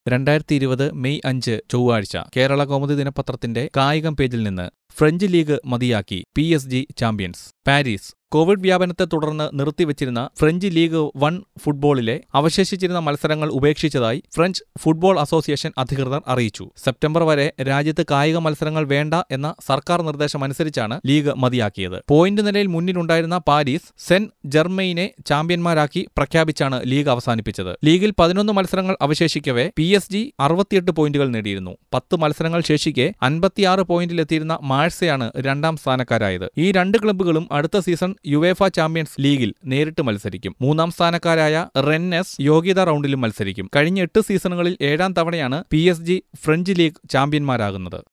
രണ്ടായിരത്തി ഇരുപത് മെയ് അഞ്ച് ചൊവ്വാഴ്ച കേരള കൗമുദി ദിനപത്രത്തിന്റെ കായികം പേജിൽ നിന്ന് ഫ്രഞ്ച് ലീഗ് മതിയാക്കി P S G champions Paris covid വ്യാപനത്തെ തുടർന്ന് നിർത്തിവച്ചിരുന്ന ഫ്രഞ്ച് ലീഗ് വൺ ഫുട്ബോളിലെ അവശേഷിച്ചിരുന്ന മത്സരങ്ങൾ ഉപേക്ഷിച്ചതായി ഫ്രഞ്ച് ഫുട്ബോൾ അസോസിയേഷൻ അധികൃതർ അറിയിച്ചു സെപ്റ്റംബർ വരെ രാജ്യത്ത് കായിക മത്സരങ്ങൾ വേണ്ട എന്ന സർക്കാർ നിർദ്ദേശമനുസരിച്ചാണ് ലീഗ് മതിയാക്കിയത് പോയിന്റ് നിലയിൽ മുന്നിലുണ്ടായിരുന്ന പാരീസ് സെന്റ് ജർമെയിനെ ചാമ്പ്യന്മാരാക്കി പ്രഖ്യാപിച്ചാണ് ലീഗ് അവസാനിപ്പിച്ചത് ലീഗിൽ പതിനൊന്ന് മത്സരങ്ങൾ അവശേഷിക്കവേ പി എസ് ജി അറുപത്തിയെട്ട് പോയിന്റുകൾ നേടിയിരുന്നു പത്ത് മത്സരങ്ങൾ ശേഷിക്കെ അൻപത്തിയാറ് പോയിന്റിലെത്തിയിരുന്ന മാഴ്സയാണ് രണ്ടാം സ്ഥാനക്കാരായത് ഈ രണ്ട് ക്ലബ്ബുകളും അടുത്ത സീസൺ യുവേഫ ചാമ്പ്യൻസ് ലീഗിൽ നേരിട്ട് മത്സരിക്കും മൂന്നാം സ്ഥാനക്കാരായ റെന്നസ് യോഗ്യതാ റൗണ്ടിലും മത്സരിക്കും കഴിഞ്ഞ എട്ട് സീസണുകളിൽ ഏഴാം തവണയാണ് പി ഫ്രഞ്ച് ലീഗ് ചാമ്പ്യന്മാരാകുന്നത്